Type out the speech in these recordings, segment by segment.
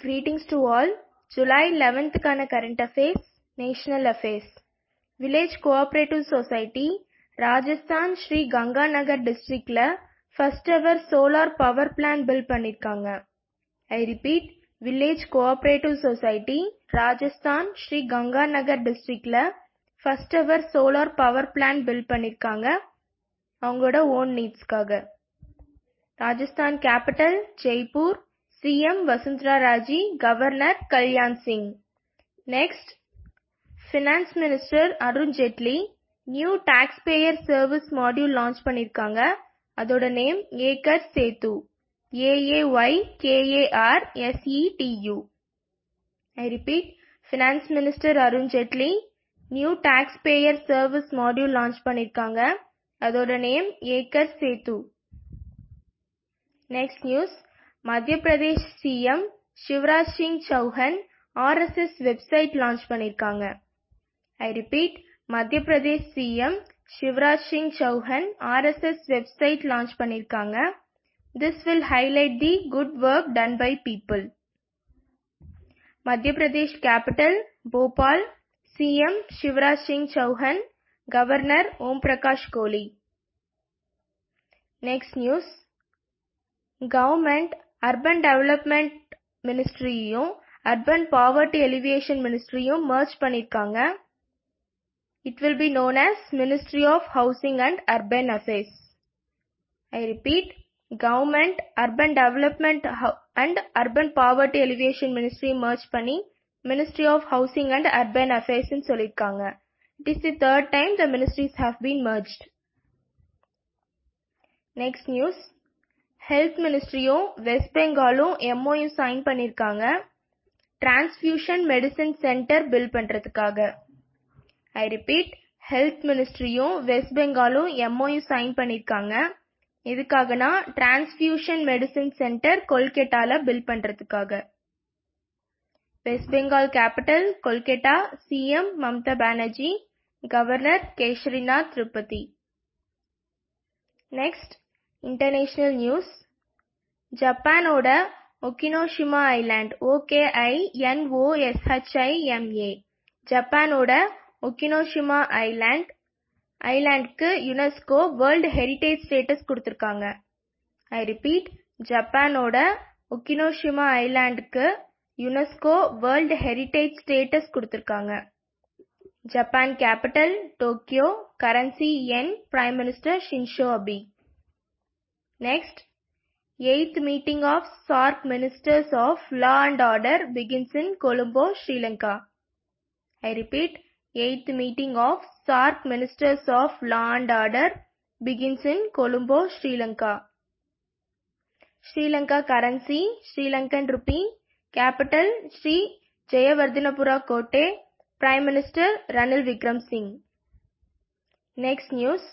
Greetings to all. July 11th க்கான current affairs, national affairs. Village Cooperative Society, Rajasthan Sri Ganganagar டிஸ்ட்ரிக்ட்ல first ever solar power plant build பண்ணிருக்காங்க. I repeat, Village Cooperative Society, Rajasthan Sri Ganganagar டிஸ்ட்ரிக்ட்ல first ever solar power plant build பண்ணிருக்காங்க. அவங்களோட own நீட்ஸ்க்காக. Rajasthan capital Jaipur CM Vasundhara Raje governor Kalyan Singh next finance minister Arun Jaitley new tax payer service module launch பண்ணிருக்காங்க அதோட name Aaykar Setu AAY KAR SETU I repeat finance minister Arun Jaitley new tax payer service module launch பண்ணிருக்காங்க அதோட name Aaykar Setu next news Madhya Pradesh CM Shivraj Singh Chouhan RSS website launch பண்ணிருக்காங்க I repeat Madhya Pradesh CM Shivraj Singh Chouhan RSS website launch பண்ணிருக்காங்க this will highlight the good work done by people Madhya Pradesh capital Bhopal CM Shivraj Singh Chouhan governor Om Prakash Kohli next news government urban development மினிஸ்ட்ரியும் urban poverty alleviation மினிஸ்ட்ரியும் merge பண்ணிருக்காங்க it will be known as ministry of housing and urban affairs I repeat government urban development and urban poverty alleviation ministry merge பண்ணி ministry of housing and urban affairs சொல்லிருக்காங்க it is the third time the ministries have been merged next news health மினிஸ்ட்ரியும் west பெங்காலும் MOU sign பண்ணிருக்காங்க transfusion medicine centre build பண்றதுக்காக I repeat health மினிஸ்ட்ரியும் west பெங்காலும் MOU sign பண்ணிருக்காங்க எதுக்காகனா transfusion medicine centre கொல்கட்டால பில் பண்றதுக்காக west Bengal capital Kolkata CM Mamata Banerjee governor Kesharinath Tripathi next international news ஜப்பானோட ஒகினோஷிமா ஐலாண்ட் ஓகேஐ என்ஓஎஸ்ஹெச்ஐஎம்ஏ ஜப்பானோட ஒகினோஷிமா ஐலாண்ட் ஐலாண்டுக்கு யுனெஸ்கோ வேர்ல்ட் ஹெரிடேஜ் ஸ்டேட்டஸ் கொடுத்திருக்காங்க ஐ ரிப்பீட் ஜப்பானோட Okinoshima ஐலாண்டுக்கு UNESCO world heritage status கொடுத்திருக்காங்க Japan capital Tokyo currency yen prime minister Shinzo Abe next eighth meeting of SAARC ministers of law and order begins in Colombo Sri Lanka I repeat eighth meeting of SAARC ministers of law and order begins in Colombo Sri Lanka Sri Lanka currency Sri Lankan rupee capital Sri Jayawardenepura Kotte prime minister Ranil Wickremesinghe next news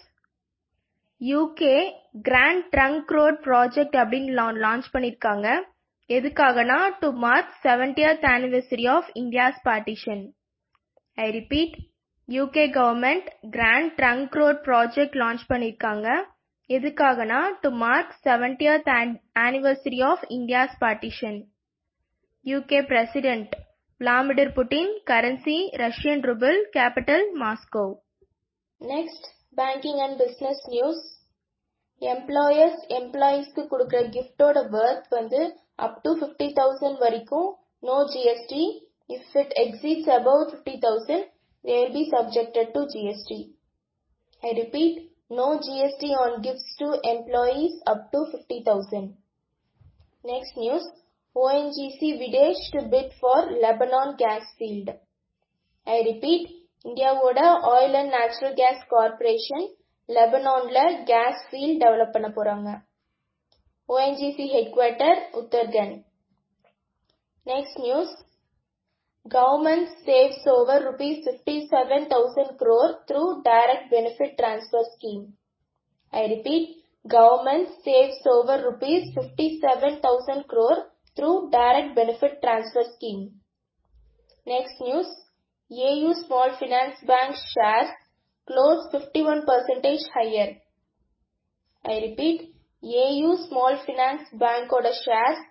UK grand trunk road project அப்படின்னு launch பண்ணிருக்காங்க எதுக்காகனா to mark seventieth anniversary of India's partition I repeat UK government grand trunk road project launch பண்ணிருக்காங்க எதுக்காகனா to mark seventieth anniversary of India's partition UK president Vladimir Putin currency Russian rouble capital Moscow next banking and business news employers எம்ப்ளாயீஸ்க்கு கொடுக்குற கிஃப்டோட worth வந்து up to fifty thousand வரைக்கும் no GST if it exceeds above fifty thousand they will be subjected to GST. I repeat, no GST on gifts to employees up to 50,000. Next news, ONGC Videsh to bid for Lebanon gas field. I repeat, இந்தியாவோட oil and natural gas corporation லெபனான்ல gas field develop பண்ண போறாங்க ONGC head quarter Uttarakhand next news Government saves over rupees 57,000 crore through direct benefit transfer scheme. I repeat, government saves over rupees 57,000 crore through direct benefit transfer scheme. Next news, AU Small Finance Bank shares close 51% higher. I repeat, AU Small Finance Bank oda shares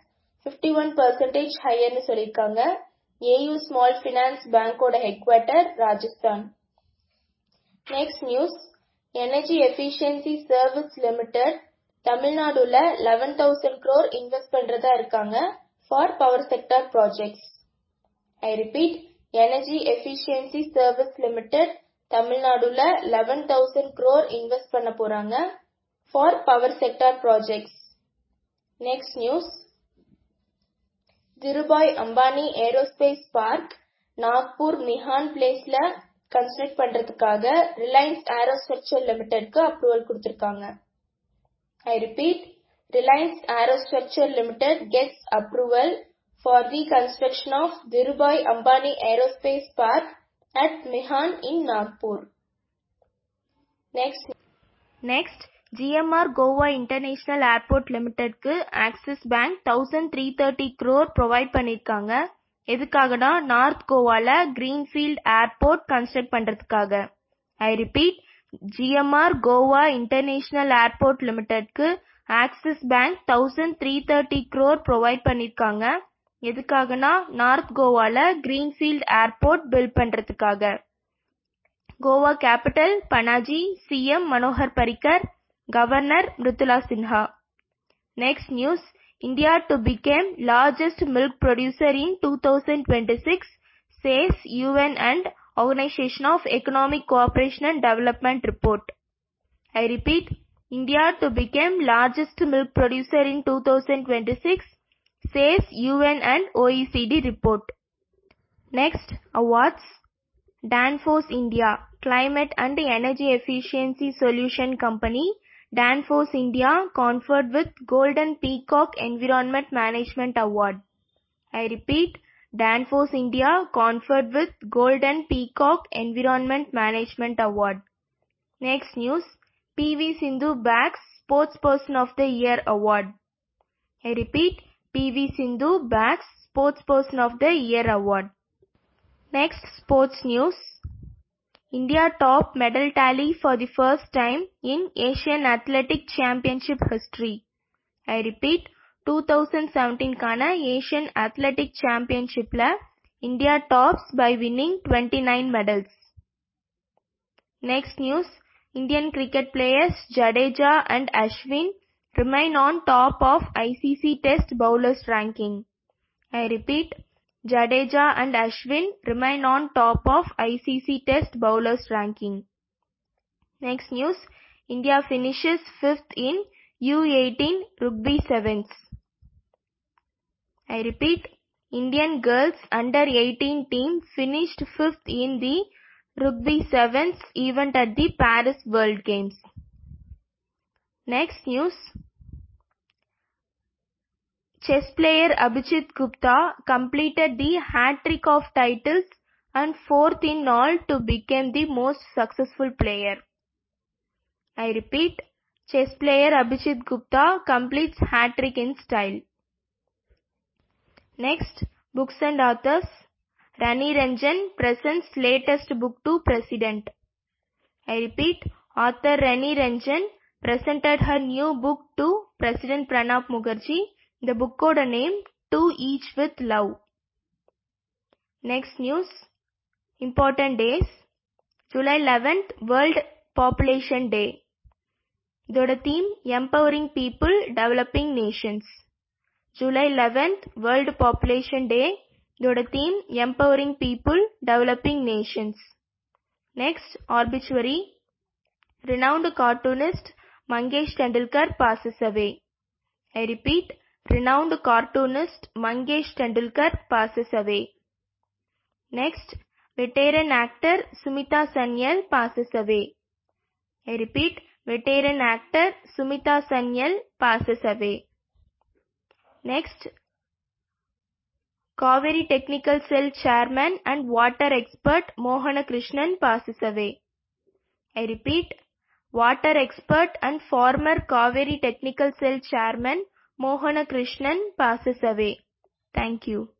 fifty one percentage ஹையர்னு சொல்லியிருக்காங்க AU small finance பேங்கோட head quarter Rajasthan next news energy efficiency service limited தமிழ்நாடுல eleven thousand crore invest பண்றதா இருக்காங்க for power sector projects I repeat energy efficiency service limited தமிழ்நாடுல eleven thousand crore invest பண்ண போறாங்க for power sector projects next news Dhirubhai Ambani aerospace park Nagpur Mihan பிளேஸ்ல construct பண்றதுக்காக Reliance aerostructure லிமிடெட்க்கு approval கொடுத்திருக்காங்க I repeat Reliance ஏரோஸ்ட்ரக்சர் limited gets approval for the construction of Dhirubhai Ambani aerospace park at Mihan in Nagpur next next GMR Goa international airport லிமிடெட்க்கு Axis bank thousand three thirty crore provide பண்ணிருக்காங்க எதுக்காகனா north கோவால greenfield airport construct பண்றதுக்காக I repeat GMR Goa international airport லிமிடெட்க்கு Axis bank thousand three thirty crore provide பண்ணிருக்காங்க எதுக்காகனா north கோவால greenfield airport build பண்றதுக்காக Goa capital Panaji CM Manohar Parrikar governor Mridula Sinha next news India to become largest milk producer in 2026 says UN and Organization of Economic Cooperation and Development report. I repeat, India to become largest milk producer in 2026 says UN and OECD report. Next, awards. Danfoss India Climate and Energy Efficiency Solution Company Danfoss India conferred with Golden Peacock Environment Management Award. I repeat, Danfoss India conferred with Golden Peacock Environment Management Award. Next news, PV Sindhu bags Sportsperson of the Year Award. I repeat, PV Sindhu bags Sportsperson of the Year Award. Next sports news. India top medal tally for the first time in Asian Athletic Championship history. I repeat, 2017 கான Asian Athletic Championshipல India tops by winning 29 medals. Next news, Indian cricket players Jadeja and Ashwin remain on top of ICC Test Bowlers ranking. I repeat, Jadeja and Ashwin remain on top of ICC Test Bowlers ranking. Next news, India finishes 5th in U18 Rugby Sevens. I repeat, Indian girls under 18 team finished 5th in the Rugby Sevens event at the Paris World Games. Next news, chess player Abhijit Gupta completed the hat-trick of titles and fourth in all to become the most successful player. I repeat, chess player Abhijit Gupta completes hat-trick in style. Next, books and authors. Rani Ranjan presents latest book to President. I repeat, author Rani Ranjan presented her new book to President Pranab Mukherjee. The book code name To Each with Love. Next news. Important days. July 11th World Population Day. இதோட theme empowering people developing nations July eleventh world population day இதோட theme empowering people developing nations next obituary renowned cartoonist Mangesh Tendulkar passes away. I repeat, renowned cartoonist Mangesh Tendulkar passes away. Next, veteran actor Sumita Sanyal passes away. I repeat, veteran actor Sumita Sanyal passes away. Next, Kaveri Technical Cell Chairman and water expert Mohana Krishnan passes away. I repeat, water expert and former Kaveri Technical Cell Chairman Mohana Krishnan passes away. Thank you.